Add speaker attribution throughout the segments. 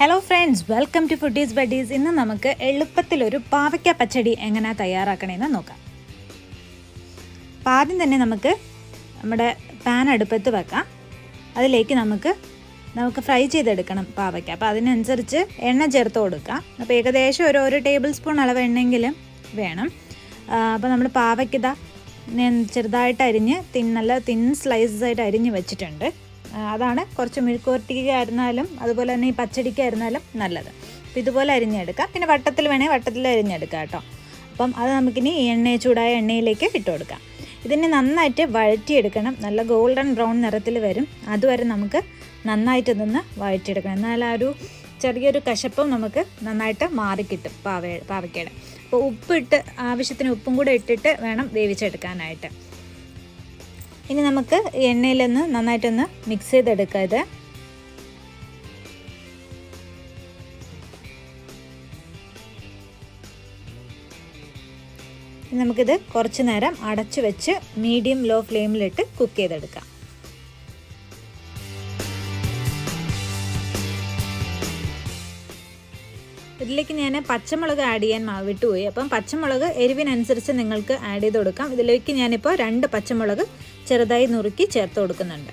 Speaker 1: hello friends welcome to foodies buddies ഇന്ന് നമുക്ക് എളുപ്പത്തിലൊരു പാവയ്ക്ക പച്ചടി എങ്ങനെ തയ്യാറാക്കണമെന്ന് നോക്കാം അപ്പോൾ ആദ്യം തന്നെ നമുക്ക് നമ്മുടെ പാൻ അടുപ്പത്ത് വെക്കാം അതിലേക്ക് നമുക്ക് നമുക്ക് ഫ്രൈ ചെയ്തെടുക്കണം പാവയ്ക്ക അപ്പോൾ അതിനനുസരിച്ച് എണ്ണ ചേർത്ത് കൊടുക്കാം അപ്പോൾ ഏകദേശം ഒരു ഒരു ടേബിൾ സ്പൂൺ അളവ് എണ്ണെങ്കിലും വേണം അപ്പോൾ നമ്മൾ പാവയ്ക്കത ഞാൻ ചെറുതായിട്ട് അരിഞ്ഞ് തിൻ നല്ല തിൻ സ്ലൈസസ് ആയിട്ട് അരിഞ്ഞ് വെച്ചിട്ടുണ്ട് ആ, അതാണ് കുറച്ച് മെഴുക്കുവരട്ടിക്കായിരുന്നാലും അതുപോലെ തന്നെ ഈ പച്ചടിക്കായിരുന്നാലും നല്ലത് അപ്പോൾ ഇതുപോലെ അരിഞ്ഞെടുക്കാം പിന്നെ വട്ടത്തിൽ വേണേൽ വട്ടത്തിൽ അരിഞ്ഞെടുക്കാം കേട്ടോ അപ്പം അത് നമുക്കിനി ഈ എണ്ണ ചൂടായ എണ്ണയിലേക്ക് ഇട്ട് കൊടുക്കാം ഇതിനെ നന്നായിട്ട് വഴറ്റിയെടുക്കണം നല്ല ഗോൾഡൻ ബ്രൗൺ നിറത്തിൽ വരും അതുവരെ നമുക്ക് നന്നായിട്ട് നിന്ന് വഴറ്റിയെടുക്കണം എന്നാൽ ആ ഒരു ചെറിയൊരു കശപ്പും നമുക്ക് നന്നായിട്ട് മാറിക്കിട്ടും പാവ പാവയ്ക്കയുടെ അപ്പോൾ ഉപ്പിട്ട് ആവശ്യത്തിന് ഉപ്പും കൂടെ ഇട്ടിട്ട് വേണം വേവിച്ചെടുക്കാനായിട്ട് ഇനി നമുക്ക് എണ്ണയിലൊന്ന് നന്നായിട്ടൊന്ന് മിക്സ് ചെയ്തെടുക്കുക ഇത് ഇനി നമുക്കിത് കുറച്ച് നേരം അടച്ചു വെച്ച് മീഡിയം ലോ ഫ്ലെയിമിലിട്ട് കുക്ക് ചെയ്തെടുക്കാം ഇതിലേക്ക് ഞാൻ പച്ചമുളക് ആഡ് ചെയ്യാൻ മാ- വിട്ടുപോയി അപ്പം പച്ചമുളക് എരിവിനനുസരിച്ച് നിങ്ങൾക്ക് ആഡ് ചെയ്ത് കൊടുക്കാം ഇതിലേക്ക് ഞാനിപ്പോൾ രണ്ട് പച്ചമുളക് ചെറുതായി നുറുക്കി ചേർത്ത് കൊടുക്കുന്നുണ്ട്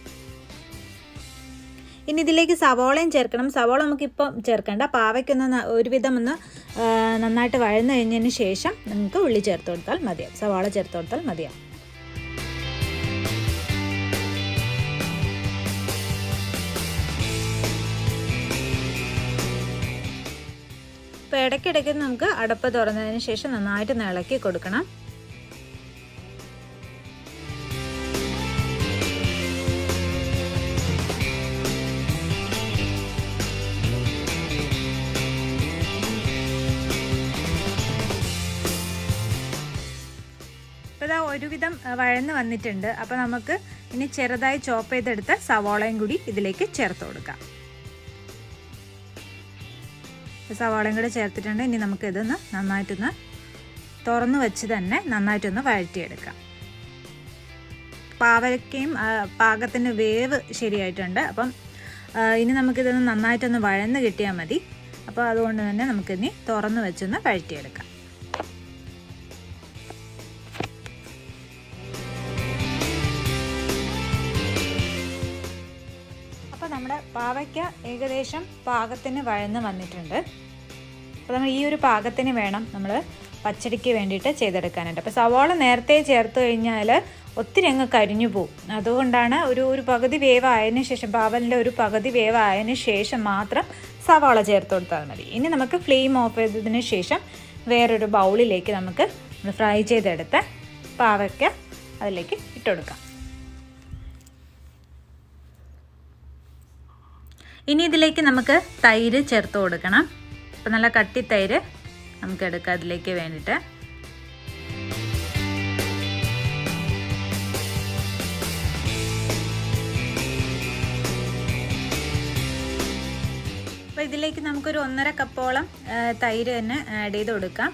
Speaker 1: ഇനി ഇതിലേക്ക് സവോളയും ചേർക്കണം സവോള നമുക്കിപ്പം ചേർക്കേണ്ട പാവയ്ക്കൊന്ന് ന- ഒരുവിധം ഒന്ന് ആ, നന്നായിട്ട് വഴന്നു കഴിഞ്ഞതിന് ശേഷം നമുക്ക് ഉള്ളി ചേർത്ത് കൊടുത്താൽ മതിയാവും സവാള ചേർത്ത് കൊടുത്താൽ മതിയാവും ഇപ്പോൾ ഇടയ്ക്കിടയ്ക്ക് നമുക്ക് അടപ്പ് തുറന്നതിന് ശേഷം നന്നായിട്ട് ഒന്ന് ഇളക്കി കൊടുക്കണം ഇപ്പോൾ ഇതാ ഒരുവിധം അഹ്, വഴന്ന് വന്നിട്ടുണ്ട് അപ്പോൾ നമുക്ക് ഇനി ചെറുതായി ചോപ്പ് ചെയ്തെടുത്ത സവാളയും കൂടി ഇതിലേക്ക് ചേർത്ത് കൊടുക്കാം സവാളയും കൂടെ ചേർത്തിട്ടുണ്ട് ഇനി നമുക്ക് ഇതൊന്ന് നന്നായിട്ടൊന്ന് തുറന്ന് വെച്ച് തന്നെ നന്നായിട്ടൊന്ന് വഴറ്റിയെടുക്കാം പാവയ്ക്കയും ആ, പാകത്തിന് വേവ് ശരിയായിട്ടുണ്ട് അപ്പം ആ, ഇനി നമുക്കിതൊന്ന് നന്നായിട്ടൊന്ന് വഴന്ന് കിട്ടിയാൽ മതി അപ്പോൾ അതുകൊണ്ട് തന്നെ നമുക്കിനി തുറന്ന് വെച്ചൊന്ന് വഴറ്റിയെടുക്കാം അപ്പോൾ നമ്മുടെ പാവയ്ക്ക ഏകദേശം പാകത്തിന് വഴന്ന് വന്നിട്ടുണ്ട് അപ്പോൾ നമ്മൾ ഈ ഒരു പാകത്തിന് വേണം നമ്മൾ പച്ചടിക്ക് വേണ്ടിയിട്ട് ചെയ്തെടുക്കാനായിട്ട് അപ്പോൾ സവാള നേരത്തെ ചേർത്ത് കഴിഞ്ഞാൽ ഒത്തിരി അങ്ങ് കരിഞ്ഞു പോകും അതുകൊണ്ടാണ് ഒരു ഒരു പകുതി വേവ് ആയതിനു ശേഷം പാവലിൻ്റെ ഒരു പകുതി വേവ് ആയതിനു ശേഷം മാത്രം സവാള ചേർത്ത് കൊടുത്താൽ മതി ഇനി നമുക്ക് ഫ്ലെയിം ഓഫ് ചെയ്തതിന് ശേഷം വേറൊരു ബൗളിലേക്ക് നമുക്ക് ഫ്രൈ ചെയ്തെടുത്ത് പാവയ്ക്ക അതിലേക്ക് ഇട്ടുകൊടുക്കാം ഇനി ഇതിലേക്ക് നമുക്ക് തൈര് ചേർത്ത് കൊടുക്കണം അപ്പോൾ നല്ല കട്ടി തൈര് നമുക്ക് എടുക്കാം അതിലേക്ക് വേണ്ടിയിട്ട് അപ്പോൾ ഇതിലേക്ക് നമുക്കൊരു ഒന്നര കപ്പോളം ആ, തൈര് തന്നെ ആഡ് ചെയ്ത് കൊടുക്കാം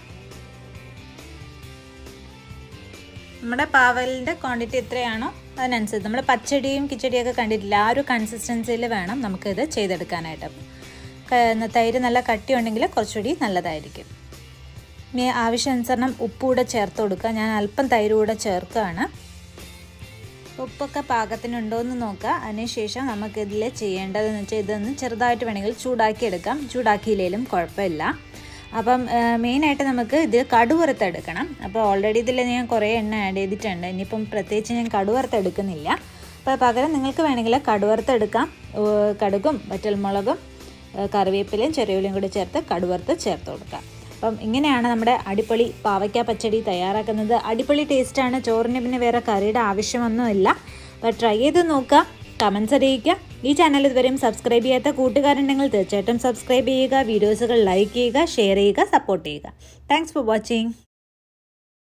Speaker 1: നമ്മുടെ പാവലിൻ്റെ ക്വാണ്ടിറ്റി എത്രയാണോ അതിനനുസരിച്ച് നമ്മൾ പച്ചടിയും കിച്ചടിയൊക്കെ കണ്ടിട്ടില്ല ആ ഒരു കൺസിസ്റ്റൻസിയിൽ വേണം നമുക്കിത് ചെയ്തെടുക്കാനായിട്ട് അപ്പം ക- തൈര് നല്ല കട്ടി ഉണ്ടെങ്കിൽ കുറച്ചുകൂടി നല്ലതായിരിക്കും ഇനി ആവശ്യാനുസരണം ഉപ്പ് കൂടെ ചേർത്ത് കൊടുക്കുക ഞാൻ അല്പം തൈര് കൂടെ ചേർക്കുകയാണ് ഉപ്പൊക്കെ പാകത്തിനുണ്ടോ എന്ന് നോക്കുക അതിനുശേഷം നമുക്കിതിൽ ചെയ്യേണ്ടതെന്ന് വെച്ചാൽ ഇതൊന്ന് ചെറുതായിട്ട് വേണമെങ്കിൽ ചൂടാക്കി എടുക്കാം ചൂടാക്കിയില്ലെങ്കിലും കുഴപ്പമില്ല അപ്പം മെയിനായിട്ട് നമുക്ക് ഇത് കടുവറുത്തെടുക്കണം അപ്പോൾ ഓൾറെഡി ഇതിൽ ഞാൻ കുറേ എണ്ണ ആഡ് ചെയ്തിട്ടുണ്ട് ഇനിയിപ്പം പ്രത്യേകിച്ച് ഞാൻ കടുവറുത്തെടുക്കുന്നില്ല അപ്പോൾ പകരം നിങ്ങൾക്ക് വേണമെങ്കിൽ കടുവറുത്തെടുക്കാം ഏഹ് കടുകും വറ്റൽമുളകും ഏഹ് കറിവേപ്പിലയും ചെറിയുള്ളിയും കൂടി ചേർത്ത് കടുവറുത്ത് ചേർത്ത് കൊടുക്കാം അപ്പം ഇങ്ങനെയാണ് നമ്മുടെ അടിപൊളി പാവയ്ക്ക പച്ചടി തയ്യാറാക്കുന്നത് അടിപൊളി ടേസ്റ്റാണ് ചോറിന് പിന്നെ വേറെ കറിയുടെ ആവശ്യമൊന്നുമില്ല അപ്പോൾ ട്രൈ ചെയ്ത് നോക്കുക കമൻസ് അറിയിക്കുക ഈ ചാനൽ ഇതുവരെയും സബ്സ്ക്രൈബ് ചെയ്യാത്ത കൂട്ടുകാരുണ്ടെങ്കിൽ തീർച്ചയായിട്ടും സബ്സ്ക്രൈബ് ചെയ്യുക വീഡിയോസുകൾ ലൈക്ക് ചെയ്യുക ഷെയർ ചെയ്യുക സപ്പോർട്ട് ചെയ്യുക താങ്ക്സ് ഫോർ വാച്ചിങ്